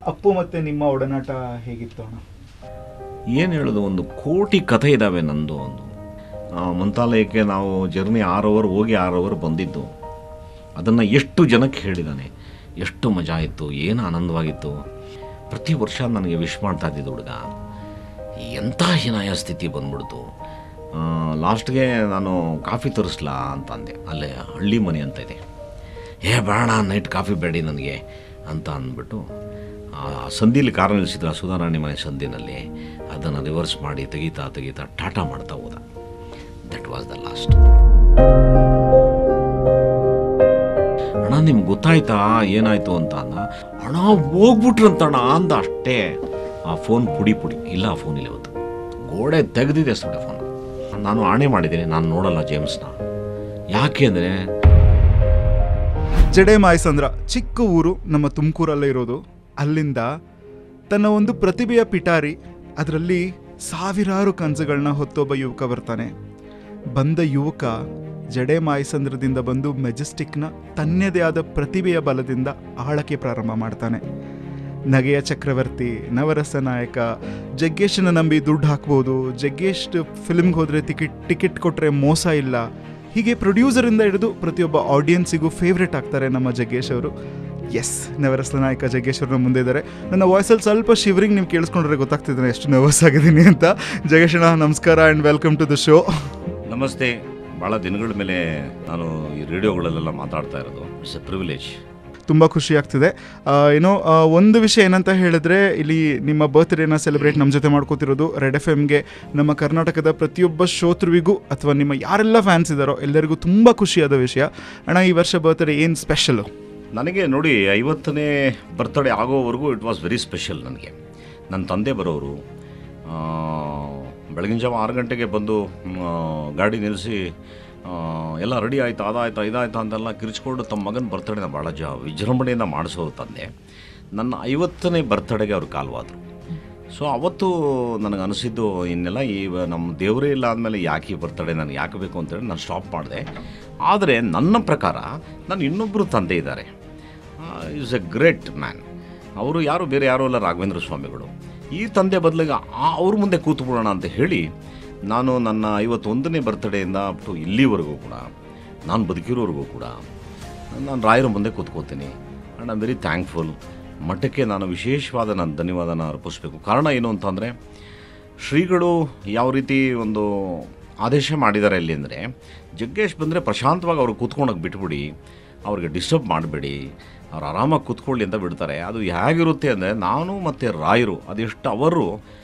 ಅಪ್ಪು ಮತ್ತೆ ನಿಮ್ಮ ಒಡನಾಟ ಹೇಗಿತ್ತು ಅಣ್ಣ ಏನು ಹೇಳೋದು ಒಂದು ಕೋಟಿ ಕಥೆ ಇದ್ದಾವೆ ನಂದು ಒಂದು ಆ, ಮಂತ್ರಾಲಯಕ್ಕೆ ನಾವು ಜರ್ನಿ ಆರು ಅವರ್ ಹೋಗಿ ಆರು ಅವರ್ ಬಂದಿದ್ದು ಅದನ್ನು ಎಷ್ಟು ಜನಕ್ಕೆ ಹೇಳಿದ್ದಾನೆ ಎಷ್ಟು ಮಜಾ ಇತ್ತು ಏನು ಆನಂದವಾಗಿತ್ತು ಪ್ರತಿ ವರ್ಷ ನನಗೆ ವಿಶ್ ಮಾಡ್ತಾ ಇದ್ದಿದ್ದು ಹುಡುಗ ಎಂಥ ಹೀನಾಯ ಸ್ಥಿತಿ ಬಂದ್ಬಿಡ್ತು ಲಾಸ್ಟ್ಗೆ ನಾನು ಕಾಫಿ ತರಿಸ್ಲಾ ಅಂತ ಅಂದೆ ಅಲ್ಲೇ ಹಳ್ಳಿ ಮನೆ ಅಂತ ಇದೆ ಏ ಬೇಡ ನೈಟ್ ಕಾಫಿ ಬೇಡಿ ನನಗೆ ಅಂತ ಅಂದ್ಬಿಟ್ಟು ಆ ಸಂದಿಲಿ ಕಾರ್ ನಿಲ್ಲಿಸಿದ್ರ ಸುಧಾರಾಣಿ ಮನೆ ಸಂದಿನಲ್ಲಿ ಅದನ್ನು ರಿವರ್ಸ್ ಮಾಡಿ ತೆಗಿತಾ ತೆಗಿತಾ ಟಾಟಾ ಮಾಡ್ತಾ ಹೋದ ದಟ್ ವಾಸ್ ದ ಲಾಸ್ಟ್ ಅಣ್ಣ ನಿಮ್ಗೆ ಗೊತ್ತಾಯ್ತಾ ಏನಾಯ್ತು ಅಂತ ಅಂದ ಅಣ್ಣ ಹೋಗ್ಬಿಟ್ರಂತಣ್ಣ ಅಂದ ಅಷ್ಟೇ ಆ ಫೋನ್ ಪುಡಿ ಪುಡಿ ಇಲ್ಲ ಆ ಫೋನ್ ಇಲ್ಲ ಇವತ್ತು ಗೋಡೆ ತೆಗೆದಿದೆ ಸುಡೆ ಫೋನ್ ನಾನು ಆಣೆ ಮಾಡಿದ್ದೀನಿ ನಾನು ನೋಡಲ್ಲ ಜೇಮ್ಸ್ನ ಯಾಕೆ ಅಂದರೆ ಜಡೆ ಮಾಯಸಂದ್ರ ಚಿಕ್ಕ ಊರು ನಮ್ಮ ತುಮಕೂರಲ್ಲೇ ಇರೋದು ಅಲ್ಲಿಂದ ತನ್ನ ಒಂದು ಪ್ರತಿಭೆಯ ಪಿಟಾರಿ ಅದರಲ್ಲಿ ಸಾವಿರಾರು ಕನಸುಗಳನ್ನ ಹೊತ್ತೊಬ್ಬ ಯುವಕ ಬರ್ತಾನೆ ಬಂದ ಯುವಕ ಜಡೆ ಮಾಯಸಂದ್ರದಿಂದ ಬಂದು ಮೆಜೆಸ್ಟಿಕ್ನ ತನ್ನದೇ ಆದ ಪ್ರತಿಭೆಯ ಬಲದಿಂದ ಆಳಕ್ಕೆ ಪ್ರಾರಂಭ ಮಾಡ್ತಾನೆ ನಗೆಯ ಚಕ್ರವರ್ತಿ ನವರಸ ನಾಯಕ ಜಗ್ಗೇಶನ ನಂಬಿ ದುಡ್ಡು ಹಾಕ್ಬೋದು ಜಗ್ಗೇಶ್ ಫಿಲ್ಮ್ಗೆ ಹೋದರೆ ಟಿಕೆಟ್ ಟಿಕೆಟ್ ಕೊಟ್ಟರೆ ಮೋಸ ಇಲ್ಲ ಹೀಗೆ ಪ್ರೊಡ್ಯೂಸರಿಂದ ಹಿಡಿದು ಪ್ರತಿಯೊಬ್ಬ ಆಡಿಯನ್ಸಿಗೂ ಫೇವ್ರೆಟ್ ಆಗ್ತಾರೆ ನಮ್ಮ ಜಗ್ಗೇಶ್ ಅವರು ಎಸ್ ನವರಸ ನಾಯಕ ಜಗ್ಗೇಶ್ ಅವ್ರನ್ನ ಮುಂದೆ ಇದ್ದಾರೆ ನನ್ನ ವಾಯ್ಸಲ್ಲಿ ಸ್ವಲ್ಪ ಶಿವರಿಂಗ್ ನೀವು ಕೇಳಿಸ್ಕೊಂಡ್ರೆ ಗೊತ್ತಾಗ್ತಿದ್ರೆ ಎಷ್ಟು ನರ್ವಸ್ ಆಗಿದ್ದೀನಿ ಅಂತ ಜಗ್ಗೇಶ್ ಅಣ್ಣ ನಮಸ್ಕಾರ and welcome to the show ನಮಸ್ತೆ ಭಾಳ ದಿನಗಳ ಮೇಲೆ ನಾನು ಈ ರೇಡಿಯೋಗಳಲ್ಲೆಲ್ಲ ಮಾತಾಡ್ತಾ ಇರೋದು ಇಟ್ಸ್ ಎ ಪ್ರಿವಿಲೇಜ್ ತುಂಬ ಖುಷಿ ಆಗ್ತಿದೆ ಆ, ಏನೋ ಆ, ಒಂದು ವಿಷಯ ಏನಂತ ಹೇಳಿದ್ರೆ ಇಲ್ಲಿ ನಿಮ್ಮ ಬರ್ತ್ಡೇನ ಸೆಲೆಬ್ರೇಟ್ ನಮ್ಮ ಜೊತೆ ಮಾಡ್ಕೋತಿರೋದು ರೆಡ್ ಎಫ್ ಎಮ್ಗೆ ನಮ್ಮ ಕರ್ನಾಟಕದ ಪ್ರತಿಯೊಬ್ಬ ಶ್ರೋತೃವಿಗೂ ಅಥವಾ ನಿಮ್ಮ ಯಾರೆಲ್ಲ ಫ್ಯಾನ್ಸ್ ಇದ್ದಾರೋ ಎಲ್ಲರಿಗೂ ತುಂಬ ಖುಷಿಯಾದ ವಿಷಯ ಅಣ್ಣ ಈ ವರ್ಷ ಬರ್ತ್ಡೇ ಏನು ಸ್ಪೆಷಲು ನನಗೆ ನೋಡಿ ಐವತ್ತನೇ ಬರ್ತಡೇ ಆಗೋವರೆಗೂ ಇಟ್ ವಾಸ್ ವೆರಿ ಸ್ಪೆಷಲ್ ನನಗೆ ನನ್ನ ತಂದೆ ಬರೋರು ಆ, ಬೆಳಗಿನ ಜಾವ ಆರು ಗಂಟೆಗೆ ಬಂದು ಮ್, ಆ, ಗಾಡಿ ನಿಲ್ಲಿಸಿ ಆ, ಎಲ್ಲ ರೆಡಿ ಆಯ್ತು ಅದಾಯ್ತಾ ಇದಾಯ್ತಾ ಅಂತೆಲ್ಲ ಕಿರ್ಚ್ಕೊಂಡು ತಮ್ಮ ಮಗನ ಬರ್ತಡೇನ ಭಾಳ ಜ ವಿಜೃಂಭಣೆಯಿಂದ ಮಾಡಿಸೋದು ತಂದೆ ನನ್ನ ಐವತ್ತನೇ ಬರ್ತಡೇಗೆ ಅವ್ರು ಕಾಲ್ವಾದರು ಸೊ ಅವತ್ತು ನನಗೆ ಅನಿಸಿದ್ದು ಇನ್ನೆಲ್ಲ ಈ ವ- ನಮ್ಮ ದೇವರೇ ಇಲ್ಲ ಅಂದಮೇಲೆ ಯಾಕೆ ಈ ಬರ್ತಡೇ ನನಗೆ ಯಾಕೆ ಬೇಕು ಅಂತೇಳಿ ನಾನು ಸ್ಟಾಪ್ ಮಾಡಿದೆ ಆದರೆ ನನ್ನ ಪ್ರಕಾರ ನಾನು ಇನ್ನೊಬ್ಬರು ತಂದೆ ಇದ್ದಾರೆ ಈಸ್ ಎ ಗ್ರೇಟ್ ಮ್ಯಾನ್ ಅವರು ಯಾರು ಬೇರೆ ಯಾರೂ ಅಲ್ಲ ರಾಘವೇಂದ್ರ ಸ್ವಾಮಿಗಳು ಈ ತಂದೆ ಬದಲಿಗೆ ಆ ಅವ್ರ ಮುಂದೆ ಕೂತ್ಬಿಡೋಣ ಅಂತ ಹೇಳಿ ನಾನು ನನ್ನ ಐವತ್ತೊಂದನೇ ಬರ್ತಡೇಯಿಂದ ಅಪ್ ಟು ಇಲ್ಲಿವರೆಗೂ ಕೂಡ ನಾನು ಬದುಕಿರೋವರೆಗೂ ಕೂಡ ನಾನು ರಾಯರ ಮುಂದೆ ಕೂತ್ಕೋತೀನಿ ಆ್ಯಂಡ್ ಐಮ್ ವೆರಿ ಥ್ಯಾಂಕ್ಫುಲ್ ಮಠಕ್ಕೆ ನಾನು ವಿಶೇಷವಾದ ನಾನು ಧನ್ಯವಾದನ ಅರ್ಪಿಸ್ಬೇಕು ಕಾರಣ ಏನು ಅಂತಂದರೆ ಶ್ರೀಗಳು ಯಾವ ರೀತಿ ಒಂದು ಆದೇಶ ಮಾಡಿದ್ದಾರೆ ಇಲ್ಲಿ ಅಂದರೆ ಜಗ್ಗೇಶ್ ಬಂದರೆ ಪ್ರಶಾಂತವಾಗಿ ಅವ್ರು ಕೂತ್ಕೊಂಡೋಗಿ ಬಿಟ್ಬಿಡಿ ಅವ್ರಿಗೆ ಡಿಸ್ಟರ್ಬ್ ಮಾಡಬೇಡಿ ಅವ್ರು ಆರಾಮಾಗಿ ಕೂತ್ಕೊಳ್ಳಿ ಅಂತ ಬಿಡ್ತಾರೆ ಅದು ಹೇಗಿರುತ್ತೆ ಅಂದರೆ ನಾನು ಮತ್ತು ರಾಯರು ಅದೆಷ್ಟು ಅವರು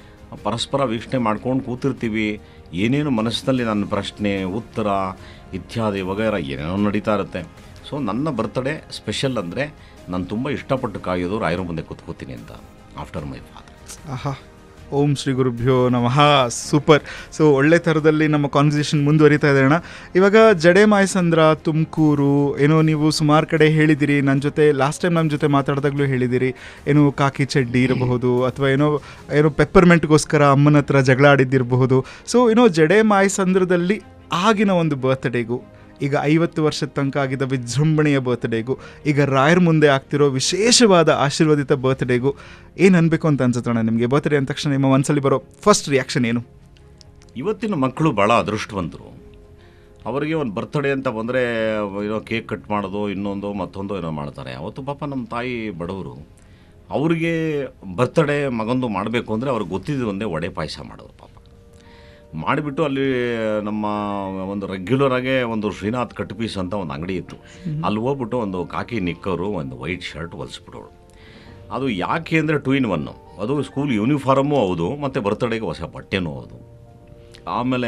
ಪರಸ್ಪರ ವೀಕ್ಷಣೆ ಮಾಡ್ಕೊಂಡು ಕೂತಿರ್ತೀವಿ ಏನೇನು ಮನಸ್ಸಿನಲ್ಲಿ ನನ್ನ ಪ್ರಶ್ನೆ ಉತ್ತರ ಇತ್ಯಾದಿ ವಗೈರ ಏನೇನೋ ನಡೀತಾ ಇರುತ್ತೆ ಸೊ ನನ್ನ ಬರ್ತ್ಡೇ ಸ್ಪೆಷಲ್ ಅಂದರೆ ನಾನು ತುಂಬ ಇಷ್ಟಪಟ್ಟು ಕಾಯೋದು ರಾಯರ ಮುಂದೆ ಕೂತ್ಕೋತೀನಿ ಅಂತ ಆಫ್ಟರ್ ಮೈ ಫಾದರ್ ಆಹಾ ಓಂ ಶ್ರೀ ಗುರುಭ್ಯೋ ನಮಃ ಸೂಪರ್ ಸೊ ಒಳ್ಳೆ ಥರದಲ್ಲಿ ನಮ್ಮ ಕಾನ್ವರ್ಸೇಷನ್ ಮುಂದುವರಿತಾ ಇದೆ ಅಣ್ಣ ಇವಾಗ ಜಡೆ ಮಾಯಸಂದ್ರ ತುಮಕೂರು ಏನೋ ನೀವು ಸುಮಾರು ಕಡೆ ಹೇಳಿದಿರಿ ನನ್ನ ಜೊತೆ ಲಾಸ್ಟ್ ಟೈಮ್ ನಮ್ಮ ಜೊತೆ ಮಾತಾಡಿದಾಗಲೂ ಹೇಳಿದಿರಿ ಏನು ಕಾಕಿ ಚಡ್ಡಿ ಇರಬಹುದು ಅಥವಾ ಏನೋ ಏನೋ ಪೆಪ್ಪರ್ಮೆಂಟ್ಗೋಸ್ಕರ ಅಮ್ಮನ ಹತ್ರ ಜಗಳ ಆಡಿದ್ದಿರಬಹುದು ಸೊ ಏನೋ ಜಡೆ ಮಾಯಸಂದ್ರದಲ್ಲಿ ಆಗಿನ ಒಂದು ಬರ್ತ್ಡೇಗೂ ಈಗ ಐವತ್ತು ವರ್ಷದ ತನಕ ಆಗಿದ್ದ ವಿಜೃಂಭಣೆಯ ಬರ್ತ್ಡೇಗೂ ಈಗ ರಾಯರ್ ಮುಂದೆ ಆಗ್ತಿರೋ ವಿಶೇಷವಾದ ಆಶೀರ್ವಾದಿತ ಬರ್ತ್ಡೇಗೂ ಏನು ಅನ್ಬೇಕು ಅಂತ ಅನ್ಸುತ್ತಣ್ಣ ನಿಮಗೆ ಬರ್ತ್ಡೇ ಅಂದ ತಕ್ಷಣ ನಿಮ್ಮ ಮನಸ್ಸಲ್ಲಿ ಬರೋ ಫಸ್ಟ್ ರಿಯಾಕ್ಷನ್ ಏನು ಇವತ್ತಿನ ಮಕ್ಕಳು ಭಾಳ ಅದೃಷ್ಟವಂತರು ಅವರಿಗೆ ಒಂದು ಬರ್ತ್ಡೇ ಅಂತ ಬಂದರೆ ಏನೋ ಕೇಕ್ ಕಟ್ ಮಾಡೋದು ಇನ್ನೊಂದು ಮತ್ತೊಂದು ಏನೋ ಮಾಡ್ತಾರೆ ಅವತ್ತು ಪಾಪ ನಮ್ಮ ತಾಯಿ ಬಡವರು ಅವರಿಗೆ ಬರ್ತ್ಡೇ ಮಗಂದು ಮಾಡಬೇಕು ಅಂದರೆ ಅವ್ರಿಗೆ ಗೊತ್ತಿದ್ದು ಒಂದೇ ವಡೆ ಪಾಯಸ ಮಾಡೋದು ಪಾಪ ಮಾಡಿಬಿಟ್ಟು ಅಲ್ಲಿ ನಮ್ಮ ಒಂದು ರೆಗ್ಯುಲರ್ ಆಗೇ ಒಂದು ಶ್ರೀನಾಥ್ ಕಟ್ ಪೀಸ್ ಅಂತ ಒಂದು ಅಂಗಡಿ ಇತ್ತು ಅಲ್ಲಿ ಹೋಗ್ಬಿಟ್ಟು ಒಂದು ಕಾಕಿ ನಿಕ್ಕರು ಒಂದು ವೈಟ್ ಶರ್ಟ್ ಹೊಲಿಸ್ಬಿಡೋಳು ಅದು ಯಾಕೆ ಅಂದರೆ ಟೂ ಇನ್ ಒನ್ನು ಅದು ಸ್ಕೂಲ್ ಯೂನಿಫಾರ್ಮು ಹೌದು ಮತ್ತು ಬರ್ತ್ಡೇಗೆ ಹೊಸ ಬಟ್ಟೆನೂ ಹೌದು ಆಮೇಲೆ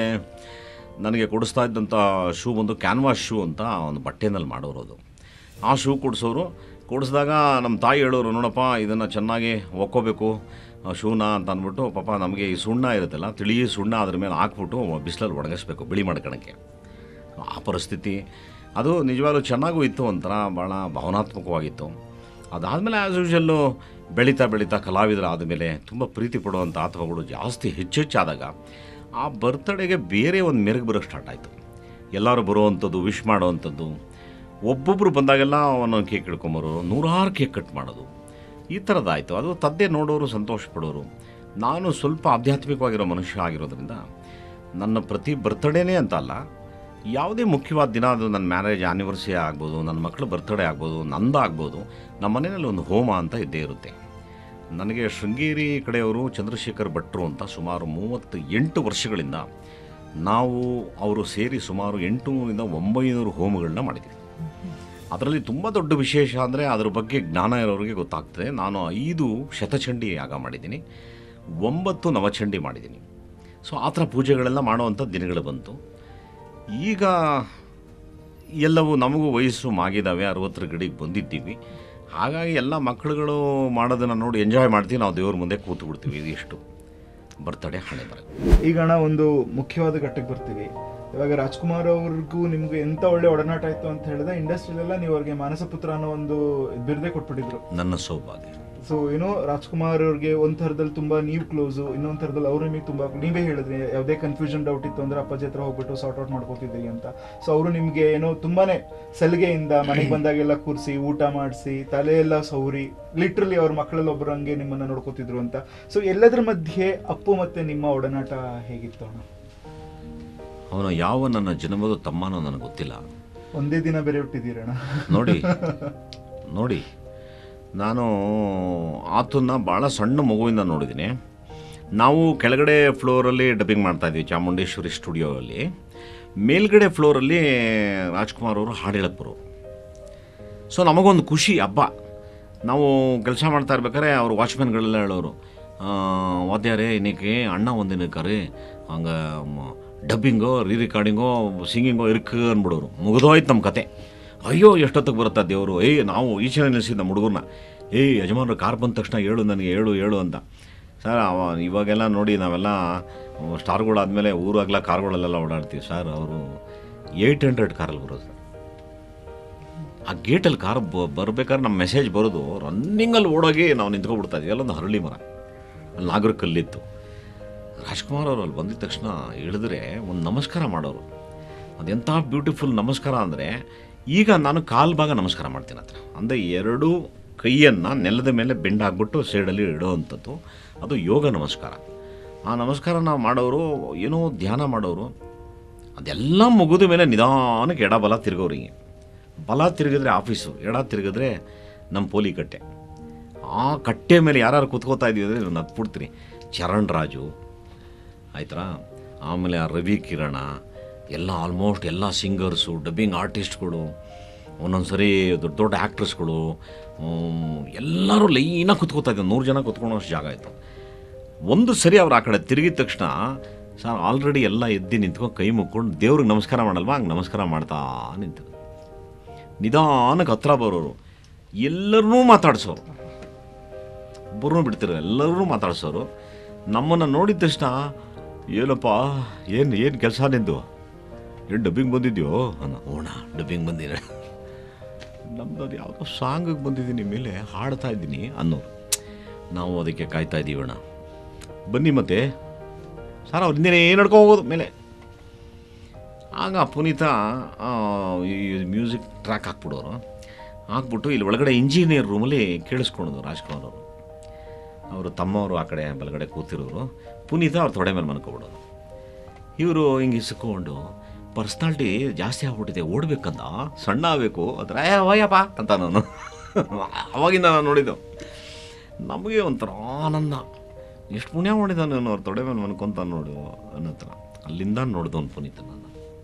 ನನಗೆ ಕೊಡಿಸ್ತಾ ಇದ್ದಂಥ ಶೂ ಒಂದು ಕ್ಯಾನ್ವಾಸ್ ಶೂ ಅಂತ ಒಂದು ಬಟ್ಟೆನಲ್ಲಿ ಮಾಡೋರು ಅದು ಆ ಶೂ ಕೊಡಿಸೋರು ಕೊಡಿಸಿದಾಗ ನಮ್ಮ ತಾಯಿ ಹೇಳೋರು ನೋಡಪ್ಪ ಇದನ್ನು ಚೆನ್ನಾಗಿ ಒಕ್ಕೋಬೇಕು ಆ ಶೂನ ಅಂತ ಅಂದ್ಬಿಟ್ಟು ಪಾಪ ನಮಗೆ ಈ ಸುಣ್ಣ ಇರುತ್ತಲ್ಲ ತಿಳಿ ಸುಣ್ಣ ಅದ್ರ ಮೇಲೆ ಹಾಕ್ಬಿಟ್ಟು ಬಿಸಿಲಲ್ಲಿ ಒಣಗಿಸ್ಬೇಕು ಬಿಳಿ ಮಾಡ್ಕೊಳಕ್ಕೆ ಆ ಪರಿಸ್ಥಿತಿ ಅದು ನಿಜವಾಗ್ಲೂ ಚೆನ್ನಾಗೂ ಇತ್ತು ಒಂಥರ ಭಾಳ ಭಾವನಾತ್ಮಕವಾಗಿತ್ತು ಅದಾದಮೇಲೆ ಆ್ಯಸ್ ಯೂಶಲ್ಲು ಬೆಳೀತಾ ಬೆಳೀತಾ ಕಲಾವಿದರು ಆದಮೇಲೆ ತುಂಬ ಪ್ರೀತಿ ಪಡುವಂಥ ಆತ್ಮಗಳು ಜಾಸ್ತಿ ಹೆಚ್ಚೆಚ್ಚಾದಾಗ ಆ ಬರ್ತ್ಡೇಗೆ ಬೇರೆ ಒಂದು ಮೆರುಗು ಬರೋಕ್ಕೆ ಸ್ಟಾರ್ಟ್ ಆಯಿತು ಎಲ್ಲರೂ ಬರುವಂಥದ್ದು ವಿಶ್ ಮಾಡೋವಂಥದ್ದು ಒಬ್ಬೊಬ್ಬರು ಬಂದಾಗೆಲ್ಲ ಒಂದೊಂದು ಕೇಕ್ ಹಿಡ್ಕೊಂಬರೋರು ನೂರಾರು ಕೇಕ್ ಕಟ್ ಮಾಡೋದು ಈ ಥರದ್ದಾಯಿತು ಅದು ತದ್ದೇ ನೋಡೋರು ಸಂತೋಷ ಪಡೋರು ನಾನು ಸ್ವಲ್ಪ ಆಧ್ಯಾತ್ಮಿಕವಾಗಿರೋ ಮನುಷ್ಯ ಆಗಿರೋದ್ರಿಂದ ನನ್ನ ಪ್ರತಿ ಬರ್ತ್ಡೇನೇ ಅಂತ ಅಲ್ಲ ಯಾವುದೇ ಮುಖ್ಯವಾದ ದಿನ ಅದು ನನ್ನ ಮ್ಯಾರೇಜ್ ಆ್ಯನಿವರ್ಸರಿ ಆಗ್ಬೋದು ನನ್ನ ಮಕ್ಕಳ ಬರ್ತ್ಡೇ ಆಗ್ಬೋದು ನಂದು ಆಗ್ಬೋದು ನಮ್ಮ ಮನೆಯಲ್ಲಿ ಒಂದು ಹೋಮ ಅಂತ ಇದ್ದೇ ಇರುತ್ತೆ ನನಗೆ ಶೃಂಗೇರಿ ಕಡೆಯವರು ಚಂದ್ರಶೇಖರ್ ಭಟ್ರು ಅಂತ ಸುಮಾರು ಮೂವತ್ತು ಎಂಟು ವರ್ಷಗಳಿಂದ ನಾವು ಅವರು ಸೇರಿ ಸುಮಾರು ಎಂಟುನೂರಿಂದ ಒಂಬೈನೂರು ಹೋಮಗಳನ್ನ ಮಾಡಿದ್ದೀವಿ ಅದರಲ್ಲಿ ತುಂಬ ದೊಡ್ಡ ವಿಶೇಷ ಅಂದರೆ ಅದ್ರ ಬಗ್ಗೆ ಜ್ಞಾನ ಇರೋರಿಗೆ ಗೊತ್ತಾಗ್ತದೆ ನಾನು ಐದು ಶತಚಂಡಿ ಯಾಗ ಮಾಡಿದ್ದೀನಿ ಒಂಬತ್ತು ನವಚಂಡಿ ಮಾಡಿದ್ದೀನಿ ಸೊ ಆ ಥರ ಪೂಜೆಗಳೆಲ್ಲ ಮಾಡುವಂಥ ದಿನಗಳು ಬಂತು ಈಗ ಎಲ್ಲವೂ ನಮಗೂ ವಯಸ್ಸು ಮಾಗಿದ್ದಾವೆ ಅರವತ್ತರ ಗಡಿಗೆ ಬಂದಿದ್ದೀವಿ ಹಾಗಾಗಿ ಎಲ್ಲ ಮಕ್ಕಳುಗಳು ಮಾಡೋದನ್ನು ನೋಡಿ ಎಂಜಾಯ್ ಮಾಡ್ತೀವಿ ನಾವು ದೇವ್ರ ಮುಂದೆ ಕೂತು ಬಿಡ್ತೀವಿ ಇದು ಎಷ್ಟು ಬರ್ತಡೇ ಹಣೆ ಬರ ಈಗ ಅಣ್ಣ ಒಂದು ಮುಖ್ಯವಾದ ಘಟ್ಟಕ್ಕೆ ಬರ್ತೀವಿ ಇವಾಗ ರಾಜ್ಕುಮಾರ್ ಅವ್ರಿಗೂ ನಿಮ್ಗೆ ಎಂತ ಒಳ್ಳೆ ಒಡನಾಟ ಆಯ್ತು ಅಂತ ಹೇಳಿದ್ರೆ ಇಂಡಸ್ಟ್ರಿಲೆಲ್ಲ ನೀವು ಅವ್ರಿಗೆ ಮಾನಸ ಪುತ್ರ ಅನ್ನೋ ಒಂದು ಬಿರುದೇ ಕೊಟ್ಬಿಟ್ಟಿದ್ರು ನನ್ನ ಸೌಭಾಗ್ಯ ಸೊ ಏನೋ ರಾಜ್ಕುಮಾರ್ ಅವ್ರಿಗೆ ಒಂದ್ ಥರದಲ್ಲಿ ತುಂಬಾ ನೀವು ಕ್ಲೋಸು ಇನ್ನೊಂದ್ ಥರದಲ್ಲಿ ಅವ್ರು ನಿಮಗೆ ತುಂಬಾ ನೀವೇ ಹೇಳಿದ್ರಿ ಯಾವುದೇ ಕನ್ಫ್ಯೂಷನ್ ಡೌಟ್ ಇತ್ತು ಅಂದ್ರೆ ಅಪ್ಪಾಜಿ ಹತ್ರ ಹೋಗ್ಬಿಟ್ಟು ಸಾರ್ಟ್ ಔಟ್ ಮಾಡ್ಕೋತಿದ್ರಿ ಅಂತ ಸೊ ಅವರು ನಿಮ್ಗೆ ಏನೋ ತುಂಬಾನೇ ಸಲಿಗೆಯಿಂದ ಮನೆಗೆ ಬಂದಾಗೆಲ್ಲ ಕೂರಿಸಿ ಊಟ ಮಾಡಿಸಿ ತಲೆ ಎಲ್ಲ ಸೌರಿ ಲಿಟ್ರಲಿ ಅವ್ರ ಮಕ್ಕಳಲ್ಲಿ ಒಬ್ಬರಂಗೆ ನಿಮ್ಮನ್ನ ನೋಡ್ಕೋತಿದ್ರು ಅಂತ ಸೊ ಎಲ್ಲದ್ರ ಮಧ್ಯೆ ಅಪ್ಪು ಮತ್ತೆ ನಿಮ್ಮ ಒಡನಾಟ ಹೇಗಿತ್ತು ಅಣ್ಣ ಅವನು ಯಾವ ನನ್ನ ಜನ್ಮದ ತಮ್ಮನೋ ನನಗೆ ಗೊತ್ತಿಲ್ಲ ಒಂದೇ ದಿನ ಬೇರೆ ಹುಟ್ಟಿದ್ದೀರಣ್ಣ ನೋಡಿ ನೋಡಿ ನಾನು ಆತನ್ನ ಭಾಳ ಸಣ್ಣ ಮಗುವಿಂದ ನೋಡಿದ್ದೀನಿ ನಾವು ಕೆಳಗಡೆ ಫ್ಲೋರಲ್ಲಿ ಡಬ್ಬಿಂಗ್ ಮಾಡ್ತಾಯಿದ್ವಿ ಚಾಮುಂಡೇಶ್ವರಿ ಸ್ಟುಡಿಯೋಲ್ಲಿ ಮೇಲ್ಗಡೆ ಫ್ಲೋರಲ್ಲಿ ರಾಜ್ಕುಮಾರ್ ಅವರು ಹಾಡು ಹೇಳಕ್ ಬರೋರು ಸೊ ನಮಗೊಂದು ಖುಷಿ ಹಬ್ಬ ನಾವು ಕೆಲಸ ಮಾಡ್ತಾ ಇರ್ಬೇಕಾದ್ರೆ ಅವರು ವಾಚ್ಮ್ಯಾನ್ಗಳೆಲ್ಲ ಹೇಳೋರು ಆ, ವಾದ್ಯಾರೇ ಇನ್ನಕ್ಕೆ ಅಣ್ಣ ಒಂದಿನಕ್ಕಾರೆ ಹಂಗೆ ಡಬ್ಬಿಂಗೋ ರೀ ರೆಕಾರ್ಡಿಂಗೋ ಸಿಂಗಿಂಗೋ ಇರ್ಕ ಅಂದ್ಬಿಡೋರು ಮುಗಿದೋಯ್ತು ನಮ್ಮ ಕತೆ ಅಯ್ಯೋ ಎಷ್ಟೊತ್ತಿಗೆ ಬರುತ್ತಾ ದೇವರು ಏಯ್ ನಾವು ಈಚೆನೆ ನಿಲ್ಲಿಸಿದ್ದು ನಮ್ಮ ಹುಡುಗರನ್ನ ಏಯ್ ಯಜಮಾನ್ರು ಕಾರ್ ಬಂದ ತಕ್ಷಣ ಹೇಳು ನನಗೆ ಹೇಳು ಹೇಳು ಅಂತ ಸರ್ ಅವ ಇವಾಗೆಲ್ಲ ನೋಡಿ ನಾವೆಲ್ಲ ಸ್ಟಾರ್ಗಳಾದಮೇಲೆ ಊರಾಗ್ಲ ಕಾರ್ಗಳಲ್ಲೆಲ್ಲ ಓಡಾಡ್ತೀವಿ ಸರ್ ಅವರು ಏಯ್ಟ್ ಹಂಡ್ರೆಡ್ ಕಾರಲ್ಲಿ ಬರೋದು ಸರ್ ಆ ಗೇಟಲ್ಲಿ ಕಾರ್ ಬರ್ಬೇಕಾದ್ರೆ ನಮ್ಮ ಮೆಸೇಜ್ ಬರೋದು ರನ್ನಿಂಗಲ್ಲಿ ಓಡೋಗಿ ನಾವು ನಿಂತ್ಕೊಬಿಡ್ತಾ ಇದ್ವಿ ಅಲ್ಲೊಂದು ಹರಳಿ ಮರ ಅಲ್ಲಿ ನಾಗರ ಕಲ್ಲಿತ್ತು ರಾಜ್ಕುಮಾರ್ ಅವರು ಅಲ್ಲಿ ಬಂದಿದ ತಕ್ಷಣ ಇಳಿದ್ರೆ ಒಂದು ನಮಸ್ಕಾರ ಮಾಡೋರು ಅದೆಂಥ ಬ್ಯೂಟಿಫುಲ್ ನಮಸ್ಕಾರ ಅಂದರೆ ಈಗ ನಾನು ಕಾಲು ಭಾಗ ನಮಸ್ಕಾರ ಮಾಡ್ತೀನಿ ಹತ್ರ ಅಂದರೆ ಎರಡು ಕೈಯನ್ನು ನೆಲದ ಮೇಲೆ ಬೆಂಡ್ ಹಾಕ್ಬಿಟ್ಟು ಸೈಡಲ್ಲಿ ಇಡೋವಂಥದ್ದು ಅದು ಯೋಗ ನಮಸ್ಕಾರ ಆ ನಮಸ್ಕಾರ ನಾವು ಮಾಡೋರು ಏನೋ ಧ್ಯಾನ ಮಾಡೋರು ಅದೆಲ್ಲ ಮುಗಿದ ಮೇಲೆ ನಿಧಾನಕ್ಕೆ ಎಡ ಬಲ ತಿರುಗೋರು ಹಿಂಗೆ ಬಲ ತಿರುಗಿದ್ರೆ ಆಫೀಸು ಎಡ ತಿರುಗಿದ್ರೆ ನಮ್ಮ ಪೋಲಿ ಕಟ್ಟೆ ಆ ಕಟ್ಟೆ ಮೇಲೆ ಯಾರು ಕುತ್ಕೋತಾ ಇದೀವಿ ಅಂದರೆ ನಾನು ಹತ್ಬಿಡ್ತೀನಿ ಚರಣ್ ರಾಜು ಆಯ್ತಾ ಆಮೇಲೆ ಆ ರವಿ ಕಿರಣ ಎಲ್ಲ ಆಲ್ಮೋಸ್ಟ್ ಎಲ್ಲ ಸಿಂಗರ್ಸು ಡಬ್ಬಿಂಗ್ ಆರ್ಟಿಸ್ಟ್ಗಳು ಒಂದೊಂದು ಸರಿ ದೊಡ್ಡ ದೊಡ್ಡ ಆ್ಯಕ್ಟ್ರಸ್ಗಳು ಎಲ್ಲರೂ ಲೈನಾಗಿ ಕುತ್ಕೋತಾ ಇದ್ದಾರೆ ನೂರು ಜನ ಕುತ್ಕೊಳ್ಳೋಷ್ಟು ಜಾಗ ಆಯಿತು ಒಂದು ಸರಿ ಅವ್ರು ಆ ಕಡೆ ತಿರುಗಿದ ತಕ್ಷಣ ಸರ್ ಆಲ್ರೆಡಿ ಎಲ್ಲ ಎದ್ದು ನಿಂತ್ಕೊಂಡು ಕೈ ಮುಕ್ಕೊಂಡು ದೇವ್ರಿಗೆ ನಮಸ್ಕಾರ ಮಾಡಲ್ವಾ ಹಂಗೆ ನಮಸ್ಕಾರ ಮಾಡ್ತಾ ನಿಂತು ನಿಧಾನಕ್ಕೆ ಹತ್ರ ಬರೋರು ಎಲ್ಲರನ್ನೂ ಮಾತಾಡ್ಸೋರು ಒಬ್ಬರನ್ನೂ ಬಿಡ್ತಿರೋ ಎಲ್ಲರೂ ಮಾತಾಡ್ಸೋರು ನಮ್ಮನ್ನು ನೋಡಿದ ತಕ್ಷಣ ಏನಪ್ಪ ಏನು ಏನು ಕೆಲಸ ನಿಂದು ಏನು ಡಬ್ಬಿಂಗ್ ಬಂದಿದ್ಯೋ ಅನ್ನೋ ಓಣ ಡಬ್ಬಿಂಗ್ ಬಂದಿರ ನಮ್ದು ಅದು ಯಾವುದೋ ಸಾಂಗಿಗೆ ಬಂದಿದ್ದೀನಿ ಮೇಲೆ ಹಾಡ್ತಾ ಇದ್ದೀನಿ ಅನ್ನೋರು ನಾವು ಅದಕ್ಕೆ ಕಾಯ್ತಾ ಇದ್ದೀವಿ ಅಣ್ಣ ಬನ್ನಿ ಮತ್ತೆ ಸರ್ ಅವ್ರ ಹಿಂದೆ ಏನು ನಡ್ಕೊ ಹೋಗೋದು ಮೇಲೆ ಆಗ ಪುನೀತ ಆ, ಈ ಮ್ಯೂಸಿಕ್ ಟ್ರ್ಯಾಕ್ ಹಾಕ್ಬಿಡೋರು ಹಾಕ್ಬಿಟ್ಟು ಇಲ್ಲಿ ಒಳಗಡೆ ಇಂಜಿನಿಯರ್ ರೂಮಲ್ಲಿ ಕೇಳಿಸ್ಕೊಳೋದು ರಾಜ್ಕುಮಾರ್ ಅವರು ಅವರು ತಮ್ಮವರು ಆ ಕಡೆ ಬಲಗಡೆ ಕೂತಿರೋರು ಪುನೀತ ಅವ್ರ ತೊಡೆ ಮೇಲೆ ಮನ್ಕೊಬಿಡೋದು ಇವರು ಹಿಂಗೆ ಇಸ್ಕೊಂಡು ಪರ್ಸ್ನಾಲಿಟಿ ಜಾಸ್ತಿ ಆಗ್ಬಿಟ್ಟಿದೆ ಓಡ್ಬೇಕಂದ ಸಣ್ಣ ಆಗಬೇಕು ಅದ್ರ ಏ ಹೋಯಪ್ಪ ಅಂತ ನಾನು ಅವಾಗಿಂದ ನಾನು ನೋಡಿದ್ದು ನಮಗೆ ಒಂಥರ ಆನಂದ ಎಷ್ಟು ಪುಣ್ಯ ಮಾಡಿದ ನಾನು ಅವ್ರ ತೊಡೆ ಮೇಲೆ ಮನ್ಕೊಂತ ನೋಡು ಅನ್ನೋ ಥರ ಅಲ್ಲಿಂದ ನೋಡಿದವನು ಪುನೀತ ನಾನು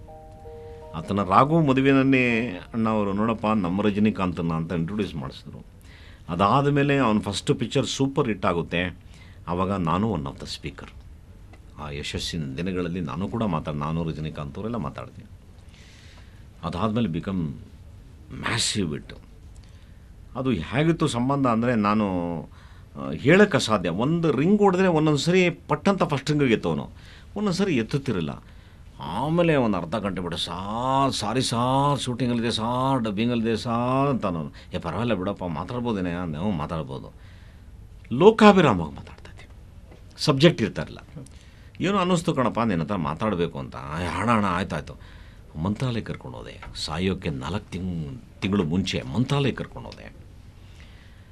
ಆತನ ರಾಘು ಮದುವೆನನ್ನೇ ಅಣ್ಣ ಅವರು ನೋಡಪ್ಪ ನಮ್ಮ ರಜನಿಕಾಂತನ ಅಂತ ಇಂಟ್ರೊಡ್ಯೂಸ್ ಮಾಡಿಸಿದ್ರು ಅದಾದ ಮೇಲೆ ಅವನ ಫಸ್ಟ್ ಪಿಕ್ಚರ್ ಸೂಪರ್ ಹಿಟ್ ಆಗುತ್ತೆ ಆವಾಗ ನಾನು ಒನ್ ಆಫ್ ದ ಸ್ಪೀಕರ್ ಆ ಯಶಸ್ಸಿನ ದಿನಗಳಲ್ಲಿ ನಾನು ಕೂಡ ಮಾತಾಡಿ ನಾನು ರಜನಿಕಾಂತ್ ಅವರೆಲ್ಲ ಮಾತಾಡ್ತೀನಿ ಅದಾದಮೇಲೆ ಬಿಕಮ್ ಮ್ಯಾಸಿವ್ ಇಟ್ಟು ಅದು ಹೇಗಿತ್ತು ಸಂಬಂಧ ಅಂದರೆ ನಾನು ಹೇಳೋಕ್ಕೆ ಅಸಾಧ್ಯ ಒಂದು ರಿಂಗ್ ಹೊಡೆದ್ರೆ ಒಂದೊಂದು ಸರಿ ಪಟ್ಟಂತ ಫಸ್ಟ್ ರಿಂಗಿಗೆ ಎತ್ತವನು ಒಂದೊಂದು ಸರಿ ಎತ್ತುತ್ತಿರಲಿಲ್ಲ ಆಮೇಲೆ ಒಂದು ಅರ್ಧ ಗಂಟೆ ಬಿಟ್ಟು ಸಾರ್ ಸಾರಿ ಸಾರ್ ಶೂಟಿಂಗಲ್ಲಿದೆ ಸಾರ್ ಡಬ್ಬಿಂಗಲ್ಲಿದೆ ಸಾರ್ ಅಂತ ನಾನು ಏ ಪರವಾಗಿಲ್ಲ ಬಿಡಪ್ಪ ಮಾತಾಡ್ಬೋದೇನೆ ನಾವು ಮಾತಾಡ್ಬೋದು ಲೋಕಾಭಿರಾಮವಾಗಿ ಮಾತಾಡ್ತಾ ಇದ್ದೀವಿ ಸಬ್ಜೆಕ್ಟ್ ಇರ್ತಾರಿಲ್ಲ ಏನೋ ಅನ್ನಿಸ್ತು ಕಣಪ್ಪ ನಿನ್ನ ಹತ್ರ ಮಾತಾಡಬೇಕು ಅಂತ "ಏ, ಹಣ ಹಣ ಆಯ್ತಾಯ್ತು ಮಂತ್ರಾಲಯ ಕರ್ಕೊಂಡು ಹೋದೆ ಸಾಯೋಕ್ಕೆ ನಾಲ್ಕು ತಿಂಗ್ ತಿಂಗಳು ಮುಂಚೆ ಮಂತ್ರಾಲಯ ಕರ್ಕೊಂಡು ಹೋದೆ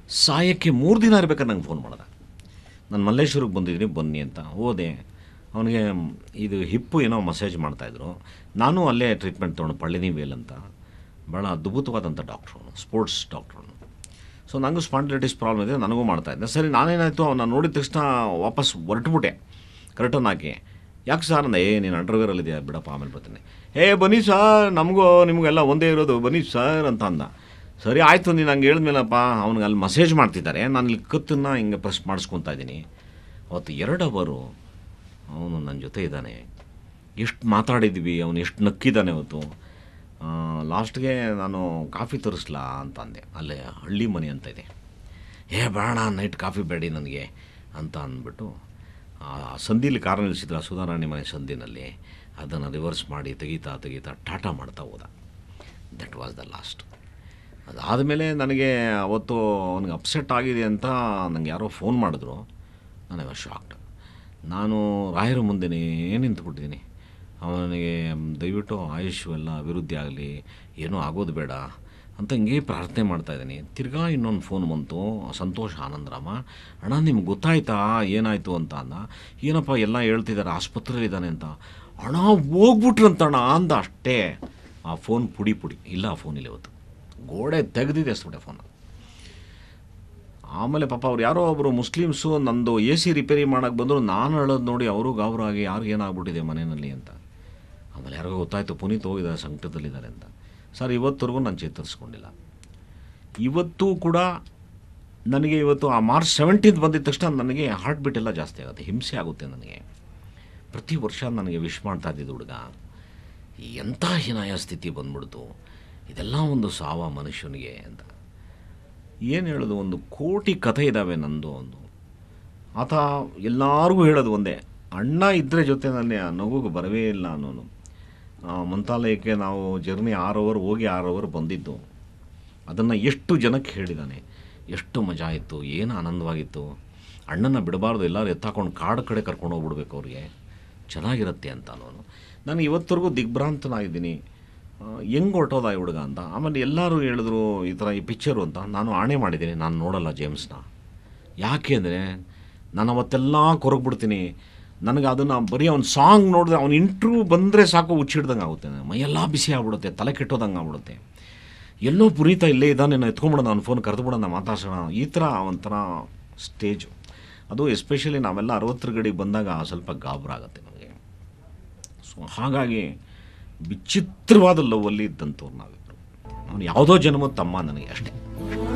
ಸಾಯಕ್ಕೆ ಮೂರು ದಿನ ಇರ್ಬೇಕಾದ್ರೆ ನಂಗೆ ಫೋನ್ ಮಾಡ್ದೆ ನಾನು ಮಲ್ಲೇಶ್ವರಕ್ಕೆ ಬಂದಿದ್ದೀನಿ ಬನ್ನಿ ಅಂತ ಹೋದೆ ಅವನಿಗೆ ಇದು ಹಿಪ್ಪು ಏನೋ ಮಸಾಜ್ ಮಾಡ್ತಾಯಿದ್ರು ನಾನು ಅಲ್ಲೇ ಟ್ರೀಟ್ಮೆಂಟ್ ತೊಗೊಂಡು ಪಳ್ಳಿನಿ ವೇಲ್ ಅಂತ ಭಾಳ ಅದ್ಭುತವಾದಂಥ ಡಾಕ್ಟ್ರು ಅವನು ಸ್ಪೋರ್ಟ್ಸ್ ಡಾಕ್ಟ್ರು ಅವನು ಸೊ ನನಗೂ ಸ್ಪಾಂಡಿಲೈಟಿಸ್ ಪ್ರಾಬ್ಲಮ್ ಇದೆ ನನಗೂ ಮಾಡ್ತಾ ಇದ್ದೆ ಸರಿ ನಾನೇನಾಯಿತು ಅವನ್ನ ನೋಡಿದ ತಕ್ಷಣ ವಾಪಸ್ ಹೊರಟ್ಬಿಟ್ಟೆ ಕರೆಕ್ಟನ್ನು ಹಾಕಿ ಯಾಕೆ ಸರ್ ಅಂದೆ ಏ ನೀನು ಅಂಡರ್ವೇರಲ್ಲಿದೆಯಾ ಬಿಡಪ್ಪ ಆಮೇಲೆ ಬರ್ತೀನಿ ಏ ಬನ್ನಿ ಸರ್ ನಮಗೂ ನಿಮಗೆಲ್ಲ ಒಂದೇ ಇರೋದು ಬನ್ನಿ ಸರ್ ಅಂತ ಅಂದ ಸರಿ ಆಯಿತು ನೀನು ಹಂಗೆ ಹೇಳಿದ್ಮೇಲಪ್ಪ ಅವ್ನಿಗೆ ಅಲ್ಲಿ ಮಸೇಜ್ ಮಾಡ್ತಿದ್ದಾರೆ ನಾನು ಇಲ್ಲಿ ಕತ್ತನ್ನು ಹಿಂಗೆ ಪ್ರೆಸ್ ಮಾಡಿಸ್ಕೊತಾ ಇದ್ದೀನಿ ಅವತ್ತು ಎರಡು ಅವರು ಅವನು ನನ್ನ ಜೊತೆ ಇದ್ದಾನೆ ಎಷ್ಟು ಮಾತಾಡಿದ್ವಿ ಅವನು ಎಷ್ಟು ನಕ್ಕಿದ್ದಾನೆ ಅವತ್ತು ಲಾಸ್ಟ್ಗೆ ನಾನು ಕಾಫಿ ತರಿಸ್ಲಾ ಅಂತ ಅಂದೆ ಅಲ್ಲೇ ಹಳ್ಳಿ ಮನೆ ಅಂತ ಇದೆ ಏ ಬೇಡ ನೈಟ್ ಕಾಫಿ ಬೇಡಿ ನನಗೆ ಅಂತ ಅಂದ್ಬಿಟ್ಟು ಆ ಸಂದಿಲಿ ಕಾರ್ ನಿಲ್ಲಿಸಿದ್ರ ಸುಧಾರಾಣಿ ಮನೆ ಸಂದಿನಲ್ಲಿ ಅದನ್ನು ರಿವರ್ಸ್ ಮಾಡಿ ತೆಗಿತಾ ತೆಗಿತಾ ಟಾಟಾ ಮಾಡ್ತಾ ಹೋದ ದಟ್ ವಾಸ್ ದ ಲಾಸ್ಟ್ ಅದಾದಮೇಲೆ ನನಗೆ ಅವತ್ತು ಅವನಿಗೆ ಅಪ್ಸೆಟ್ ಆಗಿದೆ ಅಂತ ನನಗೆ ಯಾರೋ ಫೋನ್ ಮಾಡಿದ್ರು ನನಗೆ ಶಾಕ್ಡ್ ನಾನು ರಾಯರ ಮುಂದೆನೇ ನಿಂತ್ಬಿಟ್ಟಿದ್ದೀನಿ ಅವನಿಗೆ ದಯವಿಟ್ಟು ಆಯುಷ್ ಎಲ್ಲ ಅಭಿವೃದ್ಧಿ ಆಗಲಿ ಏನೂ ಆಗೋದು ಬೇಡ ಅಂತ ಹಿಂಗೆ ಪ್ರಾರ್ಥನೆ ಮಾಡ್ತಾ ಇದ್ದೀನಿ ತಿರ್ಗಾ ಇನ್ನೊಂದು ಫೋನ್ ಬಂತು ಸಂತೋಷ್ ಆನಂದರಾಮ ಅಣ್ಣ ನಿಮ್ಗೆ ಗೊತ್ತಾಯ್ತಾ ಏನಾಯಿತು ಅಂತ ಅಂದ ಏನಪ್ಪ ಎಲ್ಲ ಹೇಳ್ತಿದ್ದಾರೆ ಆಸ್ಪತ್ರೆಯಲ್ಲಿದ್ದಾನೆ ಅಂತ ಅಣ್ಣ ಹೋಗ್ಬಿಟ್ರಂತಣ್ಣ ಅಂದ ಅಷ್ಟೇ ಆ ಫೋನ್ ಪುಡಿ ಪುಡಿ ಇಲ್ಲ ಆ ಫೋನ್ ಇಲ್ಲ ಇವತ್ತು ಗೋಡೆ ತೆಗೆದಿದೆ ಅಷ್ಟೇ ಫೋನ್ ಆಮೇಲೆ ಪಾಪ ಅವ್ರು ಯಾರೋ ಒಬ್ಬರು ಮುಸ್ಲಿಮ್ಸು ನಂದು ಎ ಸಿ ರಿಪೇರಿ ಮಾಡೋಕ್ಕೆ ಬಂದರು ನಾನು ಹೇಳೋದು ನೋಡಿ ಅವರು ಗಾಬರಾಗಿ ಯಾರಿಗೆ ಏನಾಗ್ಬಿಟ್ಟಿದೆ ಮನೆಯಲ್ಲಿ ಅಂತ ಆಮೇಲೆ ಯಾರಿಗೋ ಗೊತ್ತಾಯಿತು ಪುನೀತ್ ಹೋಗಿದ್ದಾರೆ ಸಂಕಟದಲ್ಲಿದ್ದಾರೆ ಅಂತ ಸರ್ ಇವತ್ತವರೆಗೂ ನಾನು ಚೇತರಿಸ್ಕೊಂಡಿಲ್ಲ ಇವತ್ತು ಕೂಡ ನನಗೆ ಇವತ್ತು ಆ ಮಾರ್ಚ್ ಸೆವೆಂಟೀನ್ತ್ ಬಂದಿದ ತಕ್ಷಣ ನನಗೆ ಹಾರ್ಟ್ ಬೀಟ್ ಎಲ್ಲ ಜಾಸ್ತಿ ಆಗುತ್ತೆ ಹಿಂಸೆ ಆಗುತ್ತೆ ನನಗೆ ಪ್ರತಿ ವರ್ಷ ನನಗೆ ವಿಶ್ ಮಾಡ್ತಾ ಇದ್ದಿದ್ದು ಹುಡುಗ ಎಂಥ ಹೀನಾಯ ಸ್ಥಿತಿ ಬಂದ್ಬಿಡ್ತು ಇದೆಲ್ಲ ಒಂದು ಸಾವ ಮನುಷ್ಯನಿಗೆ ಅಂತ ಏನು ಹೇಳೋದು ಒಂದು ಕೋಟಿ ಕಥೆ ಇದ್ದಾವೆ ನಂದು ಒಂದು ಆತ ಎಲ್ಲರಿಗೂ ಹೇಳೋದು ಒಂದೇ ಅಣ್ಣ ಇದ್ದರೆ ಜೊತೆನಲ್ಲಿ ಆ ನಗುಗೆ ಬರವೇ ಇಲ್ಲ ಅನ್ನೋನು ಆ ಮಂತ್ರಾಲಯಕ್ಕೆ ನಾವು ಜರ್ನಿ ಆರು ಅವರ್ ಹೋಗಿ ಆರು ಅವರ್ ಬಂದಿದ್ದು ಅದನ್ನು ಎಷ್ಟು ಜನಕ್ಕೆ ಹೇಳಿದ್ದಾನೆ ಎಷ್ಟು ಮಜಾ ಇತ್ತು ಏನು ಆನಂದವಾಗಿತ್ತು ಅಣ್ಣನ ಬಿಡಬಾರ್ದು ಎಲ್ಲರೂ ಎತ್ತಾಕೊಂಡು ಕಾಡು ಕಡೆ ಕರ್ಕೊಂಡು ಹೋಗ್ಬಿಡ್ಬೇಕು ಅವ್ರಿಗೆ ಚೆನ್ನಾಗಿರುತ್ತೆ ಅಂತ ನಾನು ನಾನು ಇವತ್ತರೆಗೂ ದಿಗ್ಭ್ರಾಂತನಾಗಿದ್ದೀನಿ ಹೆಂಗೆ ಹೊರಟೋದ ಈ ಹುಡುಗ ಅಂತ ಆಮೇಲೆ ಎಲ್ಲರೂ ಹೇಳಿದ್ರು ಈ ಥರ ಈ ಪಿಕ್ಚರು ಅಂತ ನಾನು ಆಣೆ ಮಾಡಿದ್ದೀನಿ ನಾನು ನೋಡಲ್ಲ ಜೇಮ್ಸ್ನ ಯಾಕೆ ಅಂದರೆ ನಾನು ಅವತ್ತೆಲ್ಲ ಕೊರಗ್ಬಿಡ್ತೀನಿ ನನಗೆ ಅದನ್ನು ಬರೀ ಅವ್ನ ಸಾಂಗ್ ನೋಡಿದ್ರೆ ಅವ್ನ ಇಂಟ್ರ್ಯೂ ಬಂದರೆ ಸಾಕು ಹುಚ್ಚಿಡ್ದಂಗೆ ಆಗುತ್ತೆ ನನಗೆ ಮೈಯೆಲ್ಲ ಬಿಸಿ ಆಗ್ಬಿಡುತ್ತೆ ತಲೆ ಕೆಟ್ಟೋದಂಗೆ ಆಗ್ಬಿಡುತ್ತೆ ಎಲ್ಲೋ ಪುನೀತ ಇಲ್ಲೇ ಇದ್ದಾನೆ ನಾನು ಎತ್ಕೊಂಬಿಡೋಣ ಅವ್ನ ಫೋನ್ ಕರೆದುಬಿಡೋಣ ಮಾತಾಡ್ಸೋಣ ಈ ಥರ ಒಂಥರ ಸ್ಟೇಜು ಅದು ಎಸ್ಪೆಷಲಿ ನಾವೆಲ್ಲ ಅರವತ್ತರ ಗಡಿಗೆ ಬಂದಾಗ ಸ್ವಲ್ಪ ಗಾಬರ ಆಗುತ್ತೆ ನಮಗೆ ಸೊ ಹಾಗಾಗಿ ವಿಚಿತ್ರವಾದ ಲವ್ವಲ್ಲಿ ಇದ್ದಂಥವ್ರು ನಾವಿಬ್ಬರು ಅವನು ಯಾವುದೋ ಜನ್ಮದ ತಮ್ಮ ನನಗೆ ಅಷ್ಟೇ